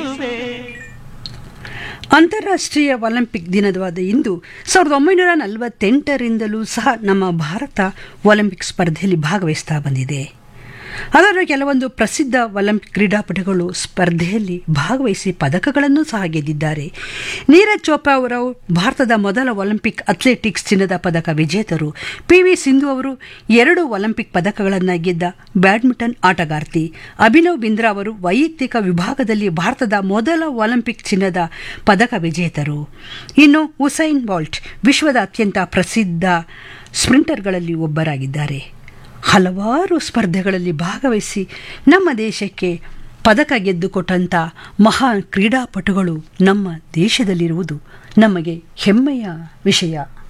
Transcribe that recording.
ವಂದಿಸುವೆ ಅಂತಾರಾಷ್ಟ್ರೀಯ ಒಲಿಂಪಿಕ್ ದಿನವಾದ ಇಂದು ಸಾವಿರದ ಒಂಬೈನೂರ ನಲವತ್ತೆಂಟರಿಂದಲೂ ಸಹ ನಮ್ಮ ಭಾರತ ಒಲಿಂಪಿಕ್ ಸ್ಪರ್ಧೆಯಲ್ಲಿ ಭಾಗವಹಿಸ್ತಾ ಬಂದಿದೆ ಅದರ ಕೆಲವೊಂದು ಪ್ರಸಿದ್ಧ ಒಲಿಂಪಿಕ್ ಕ್ರೀಡಾಪಟುಗಳು ಸ್ಪರ್ಧೆಯಲ್ಲಿ ಭಾಗವಹಿಸಿ ಪದಕಗಳನ್ನು ಸಹ ಗೆದ್ದಿದ್ದಾರೆ ನೀರಜ್ ಚೋಪ್ರಾ ಅವರು ಭಾರತದ ಮೊದಲ ಒಲಿಂಪಿಕ್ ಅಥ್ಲೆಟಿಕ್ಸ್ ಚಿನ್ನದ ಪದಕ ವಿಜೇತರು ಪಿ ವಿ ಸಿಂಧು ಅವರು ಎರಡು ಒಲಿಂಪಿಕ್ ಪದಕಗಳನ್ನು ಗೆದ್ದ ಬ್ಯಾಡ್ಮಿಂಟನ್ ಆಟಗಾರ್ತಿ ಅಭಿನವ್ ಬಿಂದ್ರಾ ಅವರು ವೈಯಕ್ತಿಕ ವಿಭಾಗದಲ್ಲಿ ಭಾರತದ ಮೊದಲ ಒಲಿಂಪಿಕ್ ಚಿನ್ನದ ಪದಕ ವಿಜೇತರು ಇನ್ನು ಉಸೈನ್ ಬಾಲ್ಟ್ ವಿಶ್ವದ ಅತ್ಯಂತ ಪ್ರಸಿದ್ಧ ಸ್ಪ್ರಿಂಟರ್ಗಳಲ್ಲಿ ಒಬ್ಬರಾಗಿದ್ದಾರೆ ಹಲವಾರು ಸ್ಪರ್ಧೆಗಳಲ್ಲಿ ಭಾಗವಹಿಸಿ ನಮ್ಮ ದೇಶಕ್ಕೆ ಪದಕ ಗೆದ್ದುಕೊಟ್ಟಂಥ ಮಹಾನ್ ಕ್ರೀಡಾಪಟುಗಳು ನಮ್ಮ ದೇಶದಲ್ಲಿರುವುದು ನಮಗೆ ಹೆಮ್ಮೆಯ ವಿಷಯ